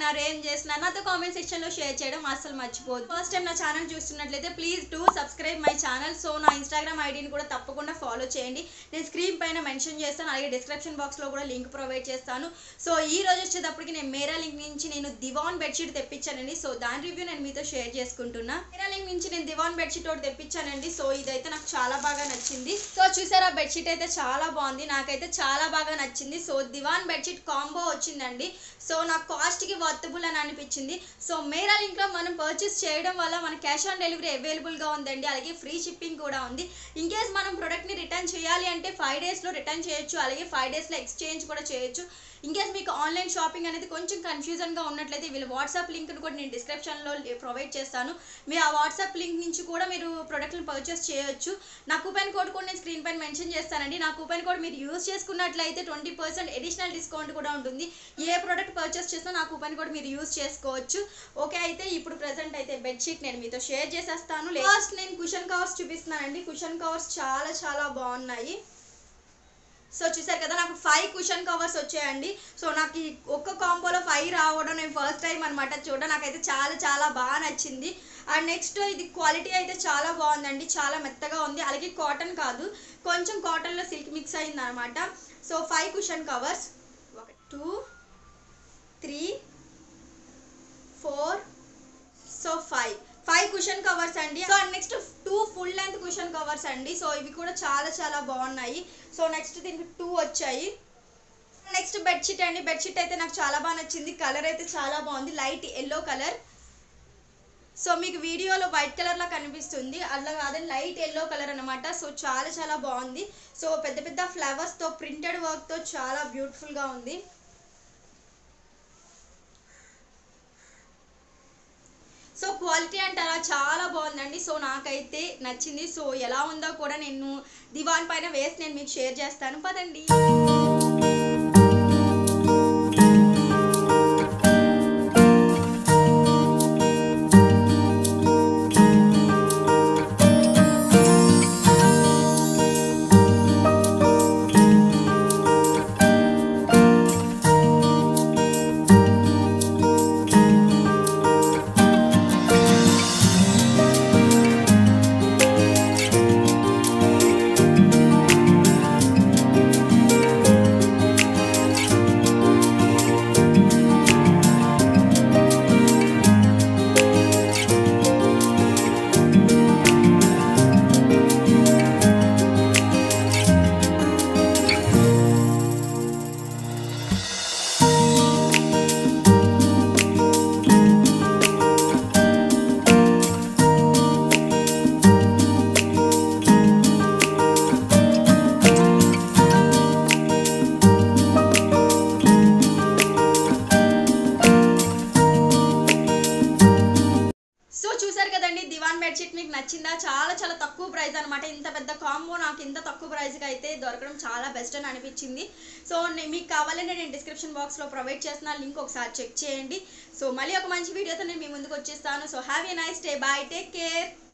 చేస్తున్నారు ఏం చేస్తున్నారు నాతో కామెంట్ సెక్షన్ లో షేర్ చేయడం అస్సలు మర్చిపోదు ఫస్ట్ టైం నా ఛానల్ చూస్తున్నట్లయితే please to subscribe my channel so నా ఇన్స్టాగ్రామ్ ఐడిని కూడా తప్పకుండా ఫాలో చేయండి నేను స్క్రీన్ పైన మెన్షన్ చేస్తాను అలాగే డిస్క్రిప్షన్ బాక్స్ లో కూడా లింక్ ప్రొవైడ్ చేస్తాను సో ఈ రోజు వచ్చేటప్పటికి నేను మేరా లింక్ నుంచి నేను దివాన్ బెడ్షీట్ తెప్పించానండి సో దాని రివ్యూ నేను మీతో షేర్ చేసుకుంటున్నా మేరా లింక్ నుంచి నేను దివాన్ బెడ్షీట్ ఒకటి తెప్పించానండి సో ఇదైతే నాకు చాలా బాగా నచ్చింది సో చూసారా బెడ్షీట్ అయితే చాలా బాగుంది నాకైతే చాలా బాగా నచ్చింది సో దివాన్ బెడ్షీట్ కాంబో వచ్చిందండి సో నాకు కాస్ట్కి వర్తబుల్ అని అనిపించింది సో మేరా లింక్లో మనం పర్చేస్ చేయడం వల్ల మన క్యాష్ ఆన్ డెలివరీ అవైలబుల్గా ఉందండి అలాగే ఫ్రీ షిప్పింగ్ కూడా ఉంది ఇన్ కేస్ మనం ప్రోడక్ట్ని రిటర్న్ చేయాలి అంటే ఫైవ్ డేస్లో రిటర్న్ చేయొచ్చు అలాగే ఫైవ్ డేస్లో ఎక్స్చేంజ్ కూడా చేయొచ్చు ఇన్ కేస్ మీకు ఆన్లైన్ షాపింగ్ అనేది కొంచెం కన్ఫ్యూజన్గా ఉన్నట్లయితే వీళ్ళ వాట్సాప్ లింక్ని కూడా నేను డిస్క్రిప్షన్లో ప్రొవైడ్ చేస్తాను మీరు ఆ వాట్సాప్ లింక్ నుంచి కూడా మీరు ప్రోడక్ట్ని పర్చేస్ చేయొచ్చు నా కూపన్ కోడ్ కూడా నేను స్క్రీన్ పైన మెన్షన్ చేస్తానండి నా కూపన్ కోడ్ మీరు యూస్ చేసుకున్నట్లయితే ట్వంటీ పర్సెంట్ అడిషనల్ డిస్కౌంట్ కూడా ఉంటుంది ఏ ప్రోడక్ట్ పర్చేస్ చేసినా నా కూపన్ కోడ్ మీరు యూస్ చేసుకోవచ్చు ఓకే అయితే ఇప్పుడు ప్రెసెంట్ అయితే బెడ్షీట్ నేను మీతో షేర్ చేసేస్తాను ఫస్ట్ నేను కుషన్ కవర్స్ చూపిస్తున్నానండి కుషన్ కవర్స్ చాలా చాలా బాగున్నాయి సో చూసారు కదా నాకు ఫైవ్ కుషన్ కవర్స్ వచ్చాయండి సో నాకు ఈ ఒక్క కాంబోలో ఫైవ్ రావడం నేను ఫస్ట్ టైం అనమాట చూడడం నాకైతే చాలా చాలా బాగా నచ్చింది అండ్ నెక్స్ట్ ఇది క్వాలిటీ అయితే చాలా బాగుందండి చాలా మెత్తగా ఉంది అలాగే కాటన్ కాదు కొంచెం కాటన్లో సిల్క్ మిక్స్ అయింది అనమాట సో ఫైవ్ కుషన్ కవర్స్ ఒక two three four so five five cushion covers అండి so next two full length cushion covers అండి సో ఇవి కూడా చాలా చాలా బాగున్నాయి సో నెక్స్ట్ దీనికి టూ వచ్చాయి నెక్స్ట్ బెడ్షీట్ అండి బెడ్షీట్ అయితే నాకు చాలా బాగా నచ్చింది కలర్ అయితే చాలా బాగుంది లైట్ ఎల్లో కలర్ సో మీకు వీడియోలో వైట్ కలర్ లా కనిపిస్తుంది అలా కాదని లైట్ ఎల్లో కలర్ అనమాట సో చాలా చాలా బాగుంది సో పెద్ద పెద్ద ఫ్లవర్స్ తో ప్రింటెడ్ వర్క్ తో చాలా బ్యూటిఫుల్ గా ఉంది సో క్వాలిటీ అంటారా చాలా బాగుందండి సో నాకైతే నచ్చింది సో ఎలా ఉందో కూడా నేను దివాన్ పైన వేసి నేను మీకు షేర్ చేస్తాను పదండి సో చూసారు కదండి దివాన్ బెడ్షీట్ మీకు నచ్చిందా చాలా చాలా తక్కువ ప్రైస్ అనమాట ఇంత పెద్ద కాంబో నాకు ఇంత తక్కువ ప్రైస్కి అయితే దొరకడం చాలా బెస్ట్ అని అనిపించింది సో నే- మీకు కావాలంటే నేను డిస్క్రిప్షన్ బాక్స్లో ప్రొవైడ్ చేస్తున్న లింక్ ఒకసారి చెక్ చేయండి సో మళ్ళీ ఒక మంచి వీడియోతో నేను మీ ముందుకు వచ్చేస్తాను so have a nice day bye take care